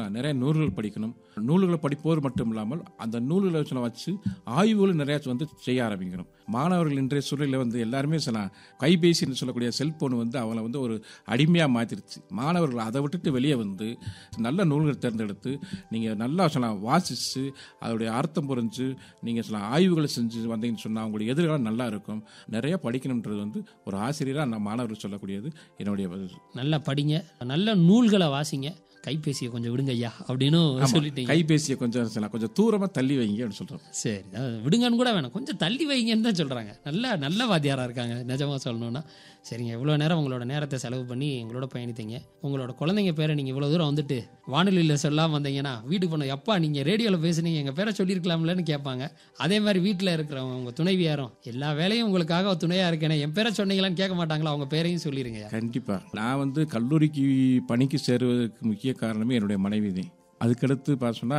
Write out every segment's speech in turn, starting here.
சொன்னா நிறைய நூல்கள் படிக்கணும் நூல்களை படிப்போர் மட்டும் இல்லாமல் அந்த நூல்களை சொன்ன வச்சு ஆய்வுகள் நிறைய வந்து செய்ய ஆரம்பிக்கணும் மாணவர்கள் இன்றைய சூழலில் வந்து எல்லாருமே சொன்னா கைபேசின்னு சொல்லக்கூடிய செல்போன் வந்து அவங்கள வந்து ஒரு அடிமையாக மாற்றிருச்சு மாணவர்கள் அதை விட்டுட்டு வெளியே வந்து நல்ல நூல்கள் தேர்ந்தெடுத்து நீங்கள் நல்லா சொல்லலாம் வாசித்து அதோடைய அர்த்தம் புரிஞ்சு நீங்கள் சொல்லலாம் ஆய்வுகளை செஞ்சு வந்தீங்கன்னு சொன்னால் அவங்களுடைய எதிர்காலம் நல்லா இருக்கும் நிறைய படிக்கணுன்றது வந்து ஒரு ஆசிரியராக நான் மாணவர்கள் சொல்லக்கூடியது என்னுடைய பதில் நல்லா படிங்க நல்ல நூல்களை வாசிங்க கைபேசியை கொஞ்சம் விடுங்க ஐயா அப்படின்னு சொல்லிட்டீங்க கைபேசியை கொஞ்சம் சொல்லலாம் கொஞ்சம் தூரமாக தள்ளி வைங்க அப்படின்னு சொல்கிறோம் சரி அது விடுங்கன்னு கூட வேணாம் கொஞ்சம் தள்ளி வைங்கன்னு தான் சொல்கிறாங்க நல்ல நல்ல வாத்தியாராக இருக்காங்க நிஜமாக சொல்லணும்னா சரிங்க இவ்வளோ நேரம் உங்களோட நேரத்தை செலவு பண்ணி எங்களோட பயணித்தீங்க உங்களோட குழந்தைங்க பேரை நீங்கள் இவ்வளோ தூரம் வந்துட்டு வானொலியில் சொல்லாமல் வந்தீங்கன்னா வீட்டுக்கு போன எப்பா நீங்கள் ரேடியோவில் பேசுனீங்க எங்கள் பேரை சொல்லியிருக்கலாம்லன்னு கேட்பாங்க அதே மாதிரி வீட்டில் இருக்கிறவங்க உங்கள் துணைவியாரும் எல்லா வேலையும் உங்களுக்காக துணையாக இருக்கேனே என் பேரை சொன்னீங்களான்னு கேட்க மாட்டாங்களா அவங்க பேரையும் சொல்லிடுங்க கண்டிப்பாக நான் வந்து கல்லூரிக்கு பணிக்கு சேருவதற்கு முக்கிய காரணமே என்னுடைய மனைவி தான் அதுக்கடுத்து பார்த்தோன்னா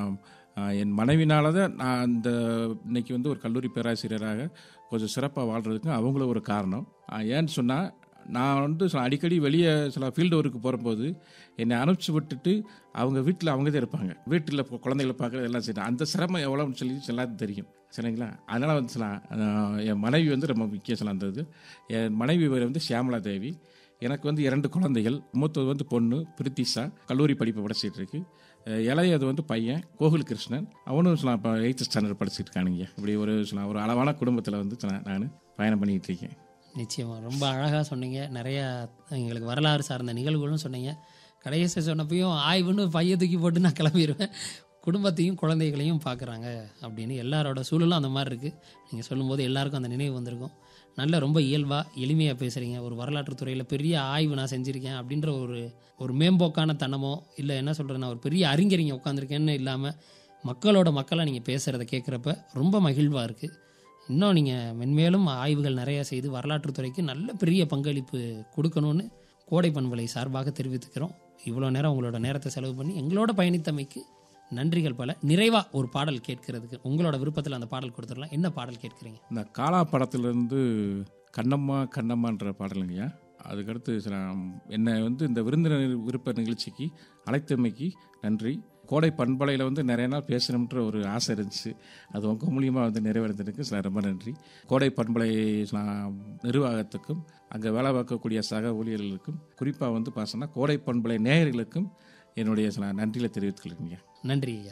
என் மனைவினால தான் நான் அந்த இன்னைக்கு வந்து ஒரு கல்லூரி பேராசிரியராக கொஞ்சம் சிறப்பாக வாழ்கிறதுக்கு அவங்களும் ஒரு காரணம் ஆஹ் ஏன்னு சொன்னால் நான் வந்து சில அடிக்கடி வெளியே சில ஃபீல்டு ஒர்க்கு போகும்போது என்னை அனுப்பிச்சு விட்டுட்டு அவங்க வீட்டில் அவங்க தான் இருப்பாங்க வீட்டில் இப்போ குழந்தைகளை பார்க்குறது எல்லாம் சரி அந்த சிரமம் எவ்வளோன்னு சொல்லி எல்லாத்துக்கும் தெரியும் சரிங்களா அதனால் வந்து சில ஆஹ் என் மனைவி வந்து ரொம்ப முக்கியம் சில அந்த இது என் மனைவி பேர் வந்து ஷியாமலா தேவி எனக்கு வந்து இரண்டு குழந்தைகள் மூத்தது வந்து பொண்ணு பிரித்திஷா கல்லூரி படிப்பு படிச்சிட்டு இருக்கு அஹ் இளையது வந்து பையன் கோகுல் கிருஷ்ணன் அவனும் சில இப்போ எயித்து ஸ்டாண்டர்ட் படிச்சுட்டு இருக்கானுங்க இப்படி ஒரு சில ஒரு அளவான குடும்பத்தில் வந்து நான் பயணம் பண்ணிகிட்டு இருக்கேன் நிச்சயமாக ரொம்ப அழகாக சொன்னீங்க நிறைய எங்களுக்கு வரலாறு சார்ந்த நிகழ்வுகளும் சொன்னீங்க கடைசி சொன்னப்பையும் ஆய்வுன்னு பைய தூக்கி போட்டு நான் கிளம்பிடுவேன் குடும்பத்தையும் குழந்தைகளையும் பார்க்குறாங்க அப்படின்னு எல்லாரோட சூழலும் அந்த மாதிரி இருக்குது நீங்கள் சொல்லும்போது எல்லாருக்கும் அந்த நினைவு வந்திருக்கும் நல்ல ரொம்ப இயல்பாக எளிமையாக பேசுகிறீங்க ஒரு வரலாற்றுத் துறையில் பெரிய ஆய்வு நான் செஞ்சுருக்கேன் அப்படின்ற ஒரு ஒரு மேம்போக்கான தனமோ இல்லை என்ன சொல்கிறேன்னா ஒரு பெரிய அறிஞரிங்க உட்காந்துருக்கேன்னு இல்லாமல் மக்களோட மக்களாக நீங்கள் பேசுகிறத கேட்குறப்ப ரொம்ப மகிழ்வாக இருக்குது இன்னும் நீங்கள் மென்மேலும் ஆய்வுகள் நிறையா செய்து வரலாற்றுத் துறைக்கு நல்ல பெரிய பங்களிப்பு கொடுக்கணும்னு கோடை பண்பலை சார்பாக தெரிவித்துக்கிறோம் இவ்வளோ நேரம் உங்களோட நேரத்தை செலவு பண்ணி எங்களோட பயணித்தமைக்கு நன்றிகள் பல நிறைவாக ஒரு பாடல் கேட்கறதுக்கு உங்களோட விருப்பத்தில் அந்த பாடல் கொடுத்துடலாம் என்ன பாடல் கேட்குறீங்க இந்த காலா படத்துலேருந்து கண்ணம்மா கண்ணம்மான்ற பாடலுங்கய்யா அதுக்கடுத்து சில என்னை வந்து இந்த விருந்தினர் விருப்ப நிகழ்ச்சிக்கு அழைத்தமைக்கு நன்றி கோடை பண்பலையில் வந்து நிறைய நாள் பேசணுன்ற ஒரு ஆசை இருந்துச்சு அது உங்கள் மூலியமாக வந்து நிறைவேறதுக்கு சில ரொம்ப நன்றி கோடை பண்பலை சில நிர்வாகத்துக்கும் அங்கே வேலை பார்க்கக்கூடிய சக ஊழியர்களுக்கும் குறிப்பாக வந்து பார்த்தோன்னா கோடை பண்பலை நேயர்களுக்கும் என்னுடைய சில நன்றிகளை தெரிவித்துக்கிறேங்க நன்றி ஐயா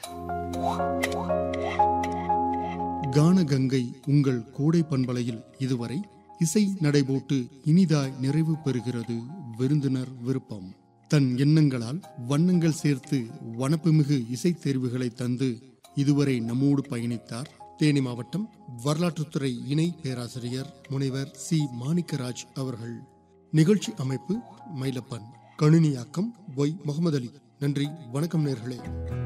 கானகங்கை உங்கள் கோடை பண்பலையில் இதுவரை இசை நடைபோட்டு இனிதாய் நிறைவு பெறுகிறது விருந்தினர் விருப்பம் தன் எண்ணங்களால் வண்ணங்கள் சேர்த்து வனப்புமிகு இசைத் தேர்வுகளை தந்து இதுவரை நம்மோடு பயணித்தார் தேனி மாவட்டம் வரலாற்றுத்துறை இணை பேராசிரியர் முனைவர் சி மாணிக்கராஜ் அவர்கள் நிகழ்ச்சி அமைப்பு மயிலப்பன் கணினியாக்கம் ஒய் முகமது அலி நன்றி வணக்கம் நேர்களே